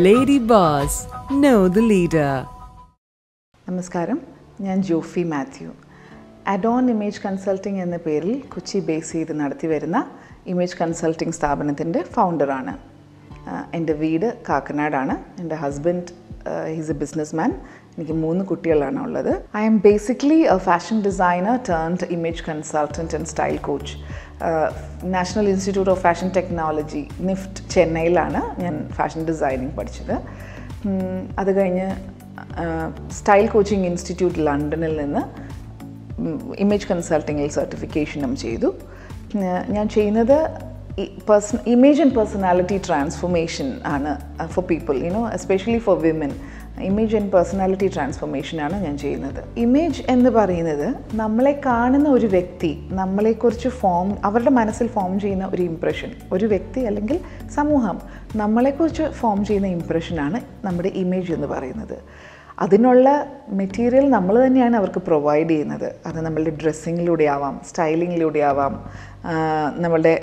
Lady Boss, know the leader. നമസ്കാരം ഞാൻ Jophy Mathew Adorn image consulting എന്ന പേരിൽ കൊച്ചി ബേസ് ചെയ്ത് നടത്തി വരുന്ന ഇമേജ് കൺസൾട്ടിംഗ് സ്ഥാപനത്തിൻ്റെ ഫൗണ്ടറാണ് എൻ്റെ വീട് കാക്കനാടാണ് എൻ്റെ husband he's a business man എനിക്ക് മൂന്ന് കുട്ടികളാണ് ഉള്ളത് I'm basically a fashion designer turned image consultant and style coach national institute of fashion technology NIFT ചെന്നൈയിലാണ് ഞാൻ ഫാഷൻ ഡിസൈനിങ് പഠിച്ചത് ഉം, അത് കഴിഞ്ഞ് സ്റ്റൈൽ കോച്ചിങ് ഇൻസ്റ്റിറ്റ്യൂട്ട് ലണ്ടനിൽ നിന്ന് ഇമേജ് കൺസൾട്ടിങ്ങിൽ സർട്ടിഫിക്കേഷനും ചെയ്തു ഉം, ഞാൻ ചെയ്യുന്നത് person image and personality transformation ആണ് for people you know especially for women image and personality ട്രാൻസ്ഫോർമേഷനാണ് ഞാൻ ചെയ്യുന്നത് ഇമേജ് എന്ന് പറയുന്നത് നമ്മളെ കാണുന്ന ഒരു വ്യക്തി നമ്മളെക്കുറിച്ച് ഫോം അവരുടെ മനസ്സിൽ ഫോം ചെയ്യുന്ന ഒരു ഇംപ്രഷൻ ഒരു വ്യക്തി അല്ലെങ്കിൽ സമൂഹം നമ്മളെക്കുറിച്ച് ഫോം ചെയ്യുന്ന ഇംപ്രഷനാണ് നമ്മുടെ ഇമേജ് എന്ന് പറയുന്നത് അതിനുള്ള മെറ്റീരിയൽ നമ്മൾ തന്നെയാണ് അവർക്ക് പ്രൊവൈഡ് ചെയ്യുന്നത് അത് നമ്മളുടെ ഡ്രസ്സിങ്ങിലൂടെ ആവാം സ്റ്റൈലിങ്ങിലൂടെ ആവാം ആ, നമ്മളുടെ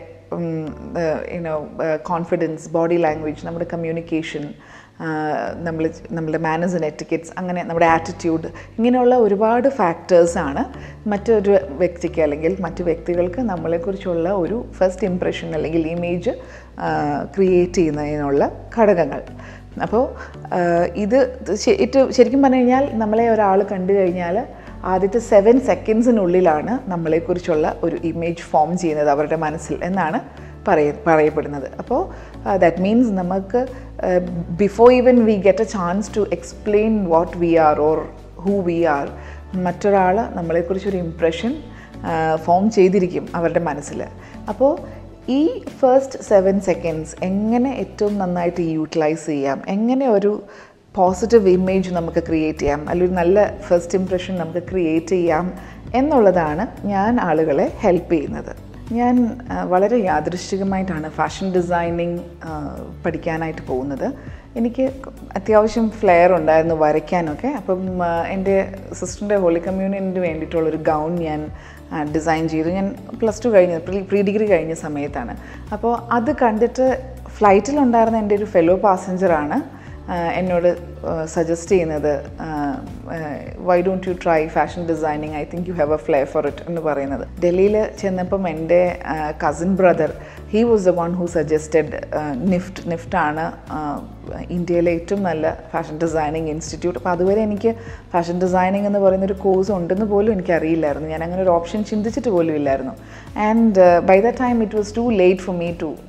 യുനോ കോൺഫിഡൻസ് ബോഡി ലാംഗ്വേജ് നമ്മുടെ കമ്മ്യൂണിക്കേഷൻ നമ്മൾ നമ്മളുടെ മാനേഴ്സ് ആൻഡ് എറ്റിക്കറ്റ്സ് അങ്ങനെ നമ്മുടെ ആറ്റിറ്റ്യൂഡ് ഇങ്ങനെയുള്ള ഒരുപാട് ഫാക്ടേഴ്സാണ് മറ്റൊരു വ്യക്തിക്ക് അല്ലെങ്കിൽ മറ്റു വ്യക്തികൾക്ക് നമ്മളെക്കുറിച്ചുള്ള ഒരു ഫസ്റ്റ് ഇംപ്രഷൻ അല്ലെങ്കിൽ ഇമേജ് ക്രിയേറ്റ് ചെയ്യുന്നതിനുള്ള ഘടകങ്ങൾ അപ്പോൾ ഇത് ശ- ഇത് ശരിക്കും പറഞ്ഞു കഴിഞ്ഞാൽ നമ്മളെ ഒരാൾ കണ്ടു കഴിഞ്ഞാൽ ആദ്യത്തെ സെവൻ സെക്കൻഡ്സിനുള്ളിലാണ് നമ്മളെക്കുറിച്ചുള്ള ഒരു ഇമേജ് ഫോം ചെയ്യുന്നത് അവരുടെ മനസ്സിൽ എന്നാണ് പറയ പറയപ്പെടുന്നത് അപ്പോൾ ദാറ്റ് മീൻസ് നമുക്ക് before even we get a chance to explain what we are or who we are മറ്റൊരാൾ നമ്മളെക്കുറിച്ചൊരു ഇംപ്രഷൻ ഫോം ചെയ്തിരിക്കും അവരുടെ മനസ്സിൽ അപ്പോൾ ഈ ഫസ്റ്റ് സെവൻ സെക്കൻഡ്സ് എങ്ങനെ ഏറ്റവും നന്നായിട്ട് യൂട്ടിലൈസ് ചെയ്യാം എങ്ങനെ ഒരു പോസിറ്റീവ് ഇമേജ് നമുക്ക് ക്രിയേറ്റ് ചെയ്യാം അല്ലെങ്കിൽ ഒരു നല്ല ഫസ്റ്റ് ഇംപ്രഷൻ നമുക്ക് ക്രിയേറ്റ് ചെയ്യാം എന്നുള്ളതാണ് ഞാൻ ആളുകളെ ഹെൽപ്പ് ചെയ്യുന്നത് ഞാൻ ആ, വളരെ യാദൃശ്ചികമായിട്ടാണ് ഫാഷൻ ഡിസൈനിങ് പഠിക്കാനായിട്ട് പോകുന്നത് എനിക്ക് അത്യാവശ്യം ഫ്ലെയർ ഉണ്ടായിരുന്നു വരയ്ക്കാനൊക്കെ അപ്പം ആ, എൻ്റെ സിസ്റ്ററിൻ്റെ ഹോളി കമ്മ്യൂണിയന് വേണ്ടിയിട്ടുള്ളൊരു ഗൗൺ ഞാൻ ഡിസൈൻ ചെയ്തു ഞാൻ പ്ലസ് ടു കഴിഞ്ഞ പ്രീ പ്രീ ഡിഗ്രി കഴിഞ്ഞ സമയത്താണ് അപ്പോൾ അത് കണ്ടിട്ട് ഫ്ലൈറ്റിലുണ്ടായിരുന്ന എൻ്റെ ഒരു ഫെലോ പാസഞ്ചറാണ് എന്നോട് സജസ്റ്റ് ചെയ്യുന്നത് why don't you try fashion designing I think you have a flair for it എന്ന് പറയുന്നത് ഡൽഹിയിൽ ചെന്നപ്പം എൻ്റെ cousin brother he was the one who suggested NIFT നിഫ്റ്റാണ് ഇന്ത്യയിലെ ഏറ്റവും നല്ല ഫാഷൻ ഡിസൈനിങ് ഇൻസ്റ്റിറ്റ്യൂട്ട് അപ്പോൾ അതുവരെ എനിക്ക് ഫാഷൻ ഡിസൈനിങ് എന്ന് പറയുന്ന ഒരു കോഴ്സ് ഉണ്ടെന്ന് പോലും എനിക്കറിയില്ലായിരുന്നു ഞാൻ അങ്ങനെ ഒരു ഓപ്ഷൻ ചിന്തിച്ചിട്ട് പോലും ഇല്ലായിരുന്നു and by the time it was too late for me to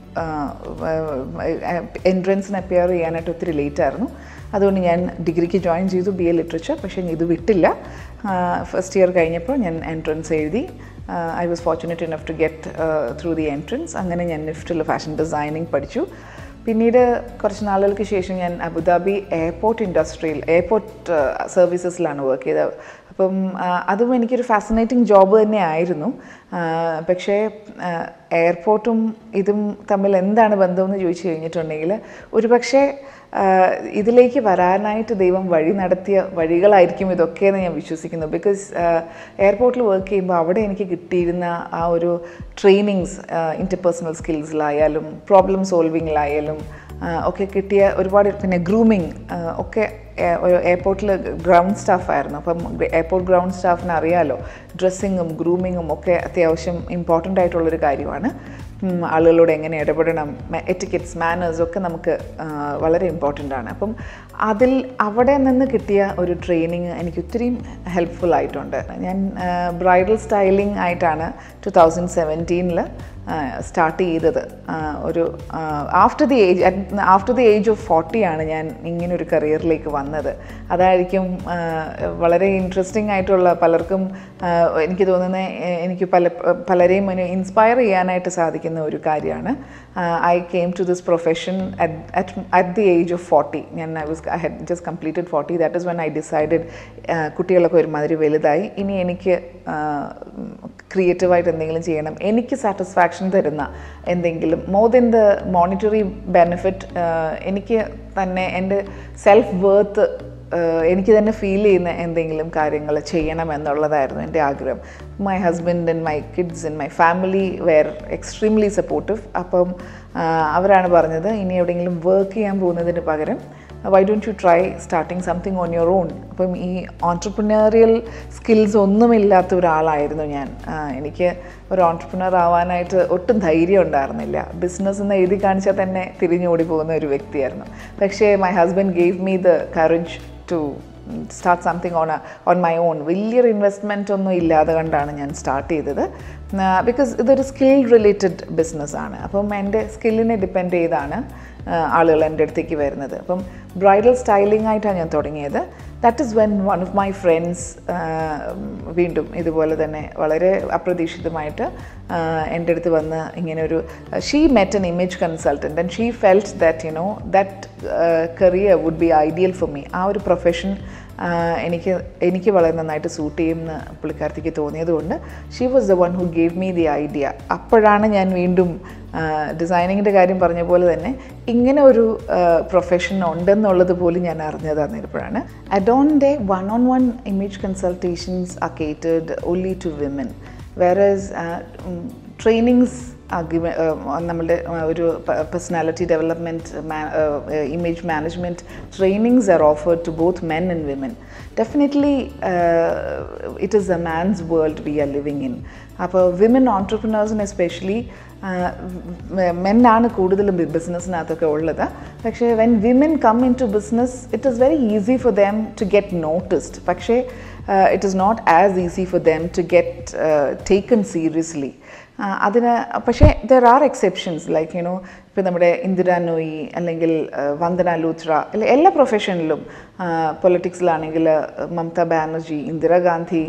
എൻട്രൻസിന് അപ്പിയർ ചെയ്യാനായിട്ട് ഒത്തിരി ലേറ്റ് ആയിരുന്നു അതുകൊണ്ട് ഞാൻ ഡിഗ്രിക്ക് ജോയിൻ ചെയ്തു ബി എ ലിറ്ററേച്ചർ പക്ഷേ ഇത് വിട്ടില്ല ഫസ്റ്റ് ഇയർ കഴിഞ്ഞപ്പോൾ ഞാൻ എൻട്രൻസ് എഴുതി I was fortunate enough to get through the entrance അങ്ങനെ ഞാൻ നിഫ്റ്റിൽ ഫാഷൻ ഡിസൈനിങ് പഠിച്ചു പിന്നീട് കുറച്ച് നാളുകൾക്ക് ശേഷം ഞാൻ അബുദാബി എയർപോർട്ട് ഇൻഡസ്ട്രിയിൽ എയർപോർട്ട് സർവീസസിലാണ് വർക്ക് ചെയ്തത് അപ്പം ആ, അതും എനിക്കൊരു ഫാസിനേറ്റിംഗ് ജോബ് തന്നെ ആയിരുന്നു ആ, പക്ഷേ എയർപോർട്ടും ഇതും തമ്മിൽ എന്താണ് ബന്ധമെന്ന് ചോദിച്ചു കഴിഞ്ഞിട്ടുണ്ടെങ്കിൽ ഒരുപക്ഷെ ആ, ഇതിലേക്ക് വരാനായിട്ട് ദൈവം വഴി നടത്തിയ വഴികളായിരിക്കും ഇതൊക്കെയെന്ന് ഞാൻ വിശ്വസിക്കുന്നു ബിക്കോസ് എയർപോർട്ടിൽ വർക്ക് ചെയ്യുമ്പോൾ അവിടെ എനിക്ക് കിട്ടിയിരുന്ന ആ ഒരു ട്രെയിനിങ്സ് ഇൻ്റർപേഴ്സണൽ സ്കിൽസിലായാലും പ്രോബ്ലം സോൾവിങ്ങിലായാലും ഒക്കെ കിട്ടിയ ഒരുപാട് പിന്നെ ഗ്രൂമിങ് ഒക്കെ എയർപോർട്ടിൽ ഗ്രൗണ്ട് സ്റ്റാഫായിരുന്നു അപ്പം എയർപോർട്ട് ഗ്രൗണ്ട് സ്റ്റാഫിന് അറിയാലോ ഡ്രസ്സിങ്ങും ഗ്രൂമിങ്ങും ഒക്കെ അത്യാവശ്യം ഇമ്പോർട്ടൻ്റ് ആയിട്ടുള്ളൊരു കാര്യമാണ് ഉം, ആളുകളോട് എങ്ങനെ ഇടപെടണം എറ്റിക്കറ്റ്സ് മാനേഴ്സ് ഒക്കെ നമുക്ക് ആ, വളരെ ഇമ്പോർട്ടൻ്റ് ആണ് അപ്പം അതിൽ അവിടെ നിന്ന് കിട്ടിയ ഒരു ട്രെയിനിങ് എനിക്ക് ഒത്തിരിയും ഹെൽപ്ഫുൾ ആയിട്ടുണ്ട് ഞാൻ ബ്രൈഡൽ സ്റ്റൈലിംഗ് ആയിട്ടാണ് ടു തൗസൻഡ് സെവൻറ്റീനിൽ സ്റ്റാർട്ട് ചെയ്തത് ആ, ഒരു after the age after the age of ഫോർട്ടിയാണ് ഞാൻ ഇങ്ങനെ ഒരു കരിയറിലേക്ക് വന്നത് അതായിരിക്കും ആ, വളരെ ഇൻട്രസ്റ്റിംഗ് ആയിട്ടുള്ള പലർക്കും ആ, എനിക്ക് തോന്നുന്നത് എനിക്ക് പല പലരെയും ഇൻസ്പയർ ചെയ്യാനായിട്ട് സാധിക്കുന്ന ഒരു കാര്യമാണ് I came to this profession at the age of forty ഞാൻ I was I had just completed forty that is when I decided കുട്ടികളൊക്കെ ഒരുമാതിരി വലുതായി ഇനി എനിക്ക് ക്രിയേറ്റീവായിട്ട് എന്തെങ്കിലും ചെയ്യണം എനിക്ക് സാറ്റിസ്ഫാക്ഷൻ തരുന്ന എന്തെങ്കിലും more than the monetary benefit എനിക്ക് തന്നെ എൻ്റെ സെൽഫ് വേർത്ത് എനിക്ക് തന്നെ ഫീൽ ചെയ്യുന്ന എന്തെങ്കിലും കാര്യങ്ങൾ ചെയ്യണം എന്നുള്ളതായിരുന്നു എൻ്റെ ആഗ്രഹം my husband and my kids and my family were extremely supportive അപ്പം ആ, അവരാണ് പറഞ്ഞത് ഇനി എവിടെയെങ്കിലും വർക്ക് ചെയ്യാൻ പോകുന്നതിന് പകരം why don't you try starting something on your own അപ്പം ഈ ഓൺട്രപ്രിനറിയൽ സ്കിൽസ് ഒന്നുമില്ലാത്ത ഒരാളായിരുന്നു ഞാൻ ആ, എനിക്ക് ഒരു ഓൺട്രപ്രിനർ ആവാനായിട്ട് ഒട്ടും ധൈര്യം ഉണ്ടായിരുന്നില്ല ബിസിനസ് എന്ന് എഴുതി കാണിച്ചാൽ തന്നെ തിരിഞ്ഞോടി പോകുന്ന ഒരു വ്യക്തിയായിരുന്നു പക്ഷേ my husband gave me the courage to start something on on my own വലിയൊരു ഇൻവെസ്റ്റ്മെൻ്റ് ഒന്നും ഇല്ലാതെ കണ്ടാണ് ഞാൻ സ്റ്റാർട്ട് ചെയ്തത് ബിക്കോസ് ഇതൊരു സ്കിൽ റിലേറ്റഡ് ബിസിനസ്സാണ് അപ്പം എൻ്റെ സ്കില്ലിനെ ഡിപ്പെൻഡ് ചെയ്താണ് ആ, ആളുകൾ എൻ്റെ അടുത്തേക്ക് വരുന്നത് അപ്പം ബ്രൈഡൽ സ്റ്റൈലിംഗ് ആയിട്ടാണ് ഞാൻ തുടങ്ങിയത് that is when one of my friends വീണ്ടും ഇതുപോലെ തന്നെ വളരെ അപ്രതീക്ഷിതമായിട്ട് ആ, എൻ്റെ അടുത്ത് വന്ന് ഇങ്ങനെ ഒരു she met an image consultant and she felt that you know that career would be ideal for me ആ ഒരു പ്രൊഫഷൻ എനിക്ക് എനിക്ക് വളരെ നന്നായിട്ട് സൂട്ട് ചെയ്യുമെന്ന് പുള്ളിക്കാരത്തിക്ക് തോന്നിയതുകൊണ്ട് she was the one who gave me the idea അപ്പോഴാണ് ഞാൻ വീണ്ടും ഡിസൈനിങ്ങിൻ്റെ കാര്യം പറഞ്ഞ പോലെ തന്നെ ഇങ്ങനെ ഒരു പ്രൊഫഷൻ ഉണ്ടെന്നുള്ളത് പോലും ഞാൻ അറിഞ്ഞതാണ് ഇപ്പോഴാണ് അഡോണിൻ്റെ one on one image consultations are catered only to women whereas trainings നമ്മളുടെ uh, ഒരു personality development image management trainings are offered to both men and women definitely it is a man's world we are living in അപ്പോൾ women ഓൺടർപ്രിനേഴ്സിന് especially മെന്നാണ് കൂടുതലും ബിസിനസ്സിനകത്തൊക്കെ ഉള്ളത് പക്ഷേ when women come in to business it is very easy for them to get noticed പക്ഷേ it is not as easy for them to get taken seriously അതിന് പക്ഷേ there are exceptions like you know ഇപ്പോൾ നമ്മുടെ ഇന്ദിര നോയി അല്ലെങ്കിൽ ആ, വന്ദന ലൂത്ര അല്ലെ എല്ലാ പ്രൊഫഷനിലും പൊളിറ്റിക്സിലാണെങ്കിൽ മമത ബാനർജി ഇന്ദിരാഗാന്ധി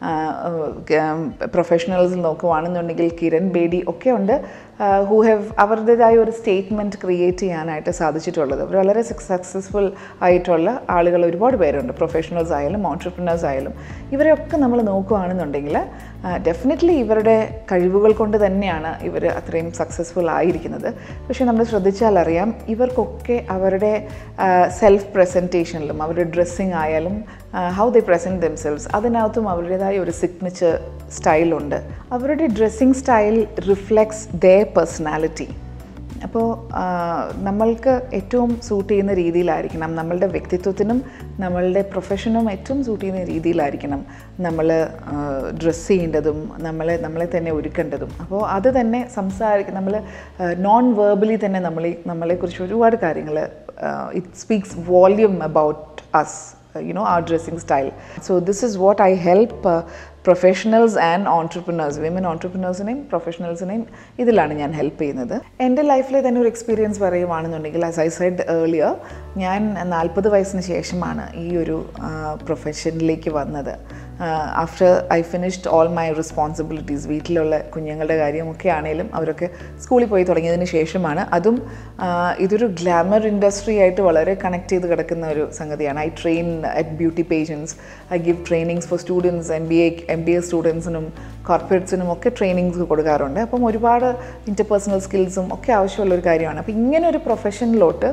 പ്രൊഫഷണൽസ് നോക്കുവാണെന്നുണ്ടെങ്കിൽ കിരൺ ബേഡി ഒക്കെ ഉണ്ട് ഹൂ ഹാവ് അവരുടേതായ ഒരു സ്റ്റേറ്റ്മെൻറ്റ് ക്രിയേറ്റ് ചെയ്യാനായിട്ട് സാധിച്ചിട്ടുള്ളത് അവർ വളരെ സക്സസ്ഫുൾ ആയിട്ടുള്ള ആളുകൾ ഒരുപാട് പേരുണ്ട് പ്രൊഫഷണൽസ് ആയാലും ഓൺടർപ്രിനേഴ്സ് ആയാലും ഇവരെയൊക്കെ നമ്മൾ നോക്കുകയാണെന്നുണ്ടെങ്കിൽ ഡെഫിനറ്റ്ലി ഇവരുടെ കഴിവുകൾ കൊണ്ട് തന്നെയാണ് ഇവർ അത്രയും സക്സസ്ഫുൾ ആയിരിക്കുന്നത് പക്ഷേ നമ്മൾ ശ്രദ്ധിച്ചാൽ അറിയാം ഇവർക്കൊക്കെ അവരുടെ സെൽഫ് പ്രസൻറ്റേഷനിലും അവരുടെ ഡ്രസ്സിങ് ആയാലും ഹൗ ദേ പ്രസൻറ്റ് ദംസെൽസ് അതിനകത്തും അവരുടേതായ ഒരു സിഗ്നേച്ചർ സ്റ്റൈലുണ്ട് അവരുടെ dressing style reflects their personality അപ്പോൾ നമ്മൾക്ക് ഏറ്റവും സൂട്ട് ചെയ്യുന്ന രീതിയിലായിരിക്കണം നമ്മളുടെ വ്യക്തിത്വത്തിനും നമ്മളുടെ പ്രൊഫഷനും ഏറ്റവും സൂട്ട് ചെയ്യുന്ന രീതിയിലായിരിക്കണം നമ്മൾ ഡ്രസ്സ് ചെയ്യേണ്ടതും നമ്മളെ നമ്മളെ തന്നെ ഒരുക്കേണ്ടതും അപ്പോൾ അത് തന്നെ സംസാരിക്കും നമ്മൾ നോൺ വേർബലി തന്നെ നമ്മളെ നമ്മളെക്കുറിച്ച് ഒരുപാട് കാര്യങ്ങൾ it speaks volume about us you know our dressing style so this is what i help uh, professionals and entrepreneurs women ഓൺടർപ്രിനേഴ്സിനെയും പ്രൊഫഷണൽസിനെയും ഇതിലാണ് ഞാൻ ഹെൽപ്പ് ചെയ്യുന്നത് എൻ്റെ ലൈഫിലെ തന്നെ ഒരു എക്സ്പീരിയൻസ് പറയുവാണെന്നുണ്ടെങ്കിൽ ആസ് ഐ സൈഡ് ഏർലിയർ ഞാൻ നാൽപ്പത് വയസ്സിന് ശേഷമാണ് ഈ ഒരു പ്രൊഫഷനിലേക്ക് വന്നത് after I finished all my responsibilities വീട്ടിലുള്ള കുഞ്ഞുങ്ങളുടെ കാര്യമൊക്കെ ആണെങ്കിലും അവരൊക്കെ സ്കൂളിൽ പോയി തുടങ്ങിയതിന് ശേഷമാണ് അതും ആ, ഇതൊരു ഗ്ലാമർ ഇൻഡസ്ട്രി ആയിട്ട് വളരെ കണക്ട് ചെയ്ത് കിടക്കുന്ന ഒരു സംഗതിയാണ് I train at beauty pageants I give trainings for students M B A M B A സ്റ്റുഡൻസിനും കോർപ്പറേറ്റ്സിനും ഒക്കെ ട്രെയിനിങ്സ് കൊടുക്കാറുണ്ട് അപ്പം ഒരുപാട് ഇൻ്റർപേഴ്സണൽ സ്കിൽസും ഒക്കെ ആവശ്യമുള്ള ഒരു കാര്യമാണ് അപ്പോൾ ഇങ്ങനെ ഒരു പ്രൊഫഷനിലോട്ട്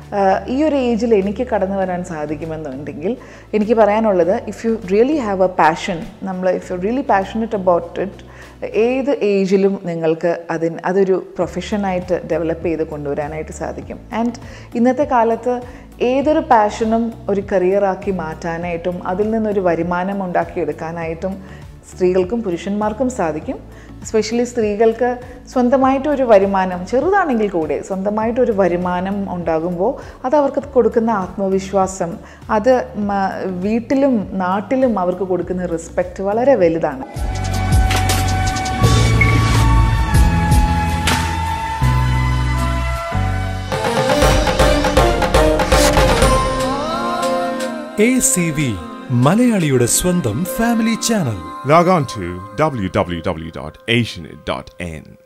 ഈ ഒരു ഏജിൽ എനിക്ക് കടന്നു വരാൻ സാധിക്കുമെന്നുണ്ടെങ്കിൽ എനിക്ക് പറയാനുള്ളത് if you really have a passion നമ്മൾ if you really passionate about it ഏത് ഏജിലും നിങ്ങൾക്ക് അതിന് അതൊരു പ്രൊഫഷനായിട്ട് ഡെവലപ്പ് ചെയ്ത് കൊണ്ടുവരാനായിട്ട് സാധിക്കും ആൻഡ് ഇന്നത്തെ കാലത്ത് ഏതൊരു പാഷനും ഒരു കരിയറാക്കി മാറ്റാനായിട്ടും അതിൽ നിന്നൊരു വരുമാനം ഉണ്ടാക്കിയെടുക്കാനായിട്ടും സ്ത്രീകൾക്കും പുരുഷന്മാർക്കും സാധിക്കും എസ്പെഷ്യലി സ്ത്രീകൾക്ക് സ്വന്തമായിട്ടൊരു വരുമാനം ചെറുതാണെങ്കിൽ കൂടെ സ്വന്തമായിട്ടൊരു വരുമാനം ഉണ്ടാകുമ്പോൾ അത് അവർക്ക് കൊടുക്കുന്ന ആത്മവിശ്വാസം അത് മ- വീട്ടിലും നാട്ടിലും അവർക്ക് കൊടുക്കുന്ന റെസ്പെക്റ്റ് വളരെ വലുതാണ് എ സി വി മലയാളിയുടെ സ്വന്തം family channel Log on to www.asianit.n.